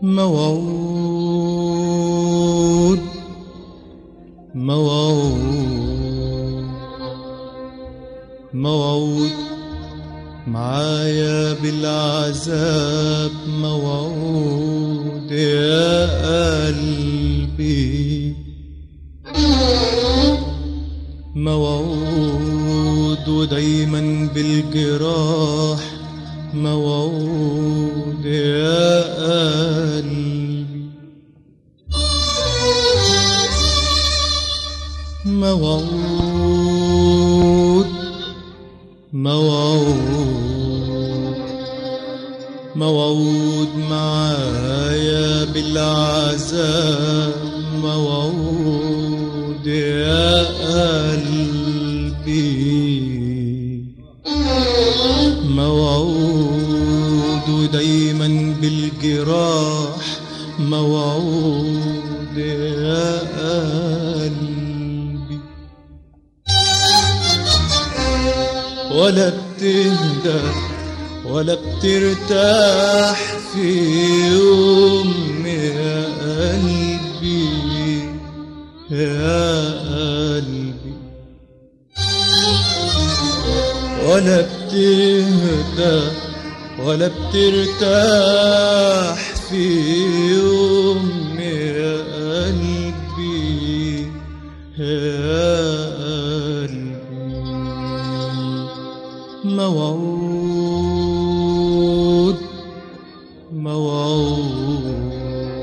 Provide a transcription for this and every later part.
موعود موعود موعود معايا بالعذاب موعود يا قلبي موعود ودايما بالجراح موعود يا قلبي موعود موعود موعود معايا بالعذاب موعود يا قلبي موعود ودايما بالجراح موعود يا قلبي ولا بتهدى ولا بترتاح في يوم يا قلبي يا قلبي ولا بتهدى ولا بترتاح في يوم يا قلبي يا قلبي موعود موعود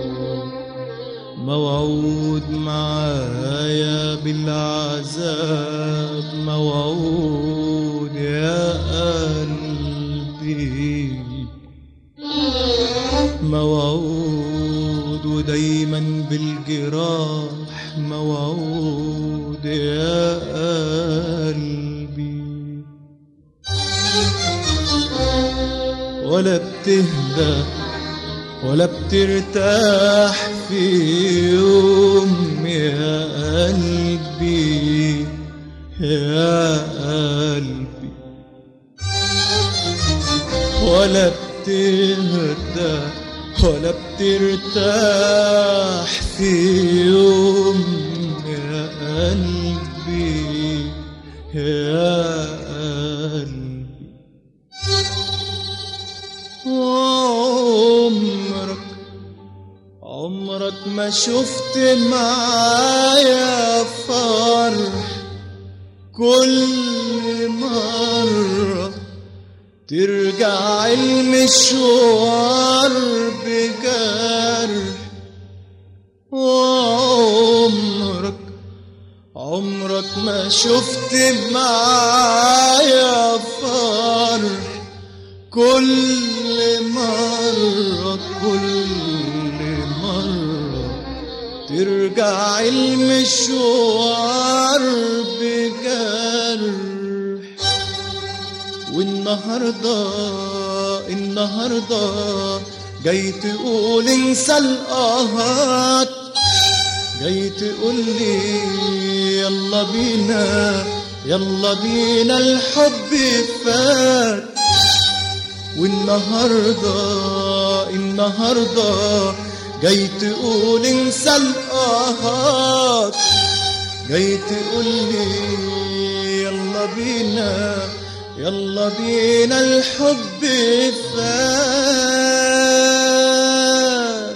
موعود معايا بالعذاب موعود يا قلبي موعود ودايما بالجراح موعود يا قلبي ولا بتهدى ولا بترتاح في يوم يا قلبي يا قلبي ولا بتهدى ولا بترتاح في يوم يا قلبي يا قلبي وعمرك عمرك ما شفت معايا فرح كل مرة ترجع المشوار بجرح وعمرك عمرك ما شفت معايا فرح كل مرة كل مرة ترجع المشوار بجرح والنهاردة النهاردة جاي تقول انسى القهات جاي تقول لي يلا بينا يلا بينا الحب فات والنهاردة النهاردة جاي تقول انسى القهات جاي تقول لي يلا بينا يلا بينا الحب فات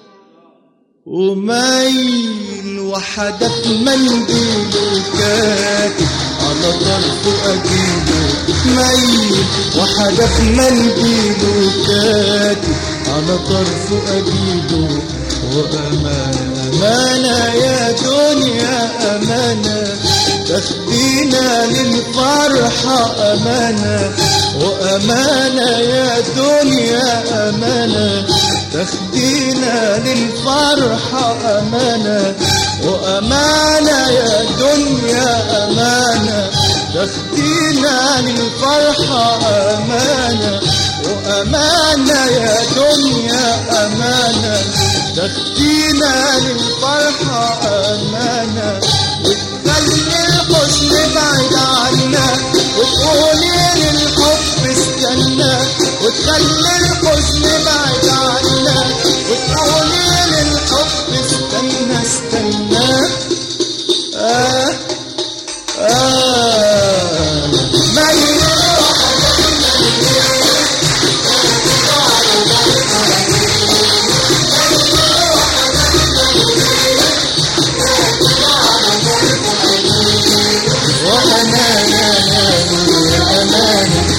وميل وحدك منديل وكاتب على طرفه أجيبه ميل وحدك منديل وكاتب على طرفه أجيبه وأمانة أمانة يا دنيا أمانة تاخدينا للفرحة أمانة وأمانة يا دنيا أمانة تاخدينا للفرحة أمانة وأمانة يا دنيا أمانة تاخدينا للفرحة أمانة وأمانة يا دنيا أمانة تاخدينا للفرحة أمانة وتخلي الحزن بعيد عنا وتقولي للحب استنى وتخلي الحزن بعيد عنا وتخلي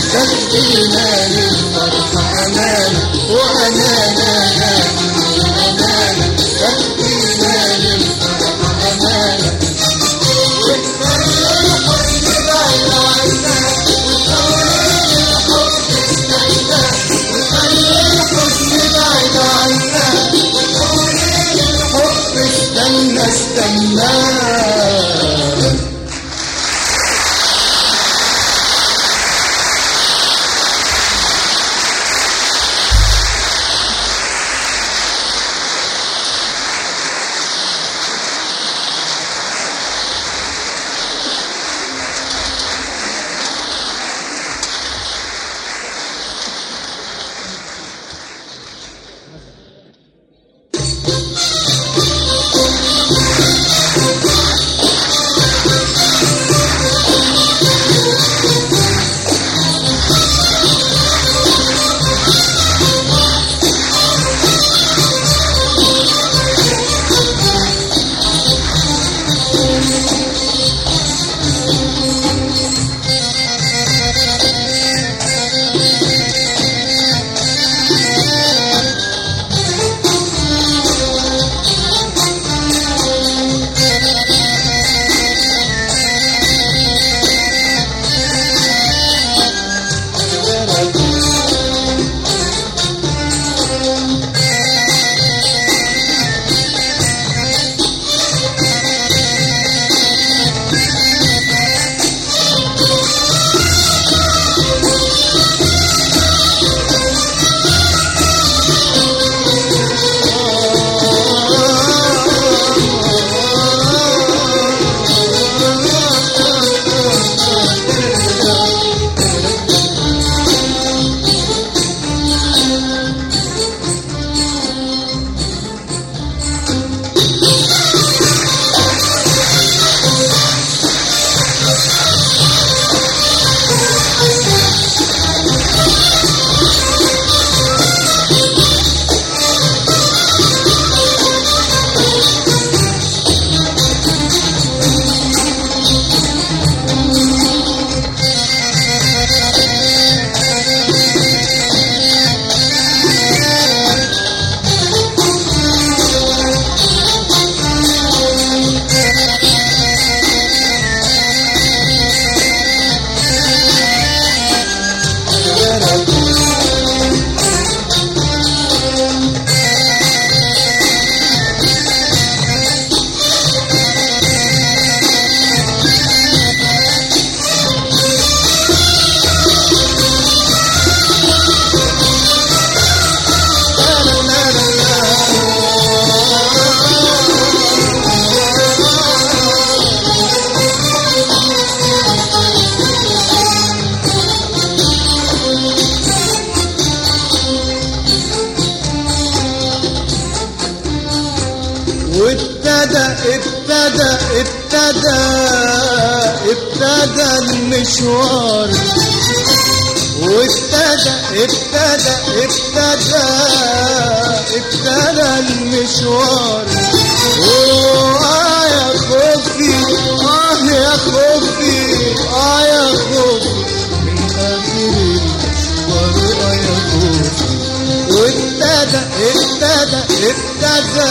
تدينا للفرحة أمانة وأمانة أمانة تدينا للفرحة أمانة استنى استنى وابتدى ابتدى ابتدى ابتدى المشوار وابتدى ابتدى ابتدى ابتدى المشوار آه يا خوفي آه يا خوفي آه يا خوفي من آخر المشوار آه يا خوفي وابتدى ابتدى ابتدى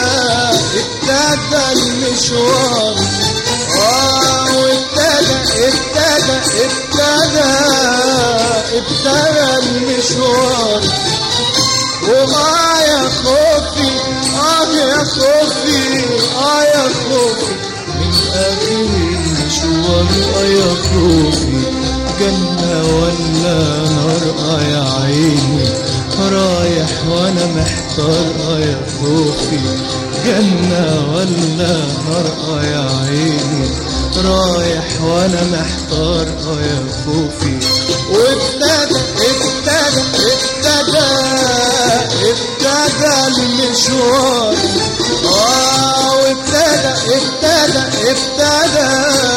ابتدى المشوار اه وابتدى ابتدى ابتدى ابتدى المشوار وما يا خوفي اه يا خوفي اه يا خوفي من اخر المشوار اه يا خوفي جنة ولا نار اه يا عيني رايح وانا محتار اه يا خوفي جنة ولا نار اه يا عيني رايح وانا محتار اه يا خوفي وابتدى ابتدى ابتدى ابتدى المشوار اه وابتدى ابتدى ابتدى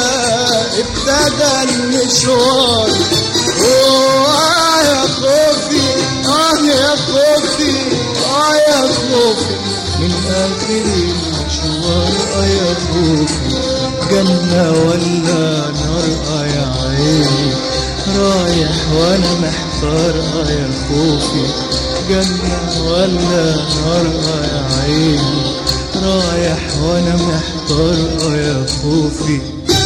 ابتدى المشوار آه يا خوفي آه يا خوفي آه يا خوفي من آخر المشوار آه يا خوفي جنة ولا نار آه يا عيني رايح وانا محتار اه يا خوفي جنة ولا نار اه يا عيني رايح وانا محتار اه يا خوفي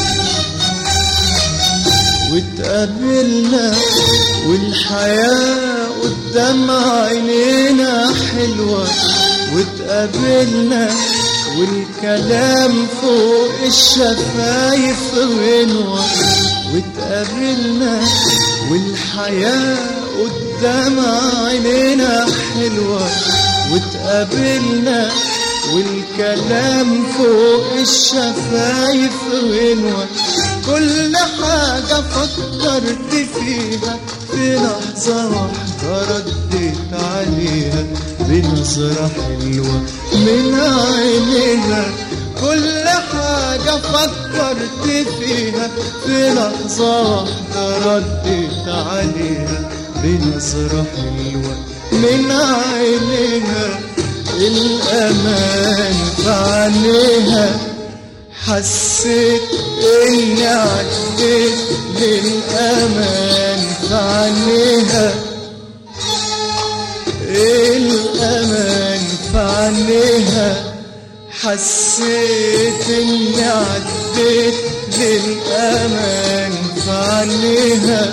واتقابلنا والحياة قدام عينينا حلوة واتقابلنا والكلام فوق الشفايف غنوة واتقابلنا والحياة قدام عينينا حلوة واتقابلنا والكلام فوق الشفايف غنوة كل حاجة فكرت فيها في لحظة واحدة رديت عليها بنظرة حلوة من عينيها كل حاجة فكرت فيها في لحظة واحدة رديت عليها بنظرة حلوة من عينيها الأمان في عينيها حسيت اني عديت للامان في عينيها الامان في عينيها حسيت اني عديت للامان في عينيها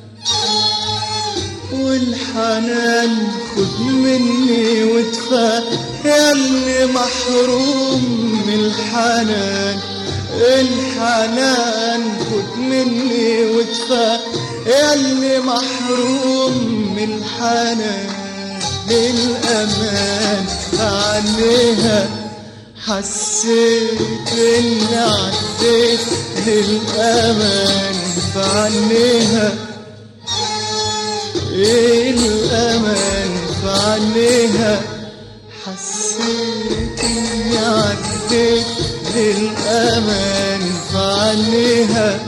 والحنان خد مني وادفع يا اللي محروم من الحنان الحنان خد مني وادفع يا اللي محروم من الحنان للأمان عنيها حسيت اني عديت للأمان فعنيها الأمان فعنيها حسيت اني عديت للأمان فعنيها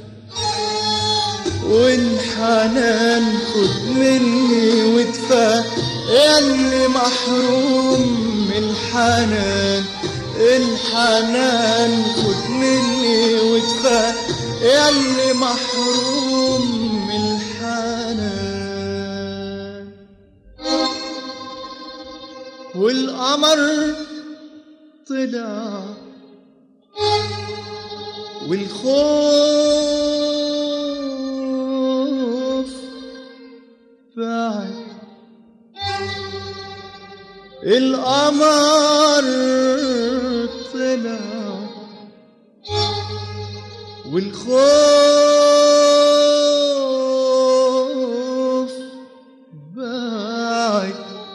والحنان خد مني وادفع اللي محروم من الحنان الحنان خد مني وادفع اللي محروم من الحنان والقمر طلع والخوف بعد القمر طلع والخوف بعد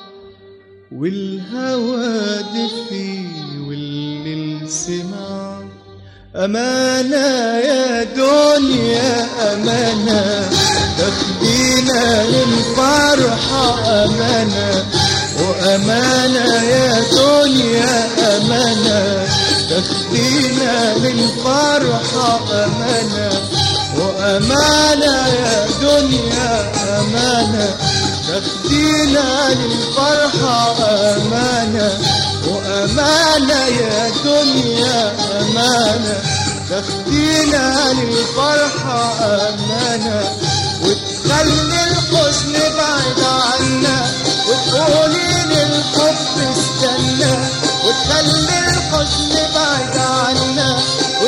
والهوى دفي والليل سمع أمانة يا دنيا أمانة تاخدينا للفرحة أمانة وأمانة يا دنيا أمانة تاخدينا للفرحة أمانة وأمانة يا دنيا أمانة تاخدينا للفرحة أمانة وأمانة يا دنيا أمانة تاخدينا للفرحة أمانة وتخلي الحزن بعيد عنا وتقولي للحب استنى وتخلي الحزن بعيد عنا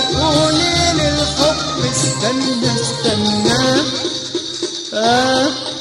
وتقولي للحب استنى استنى آه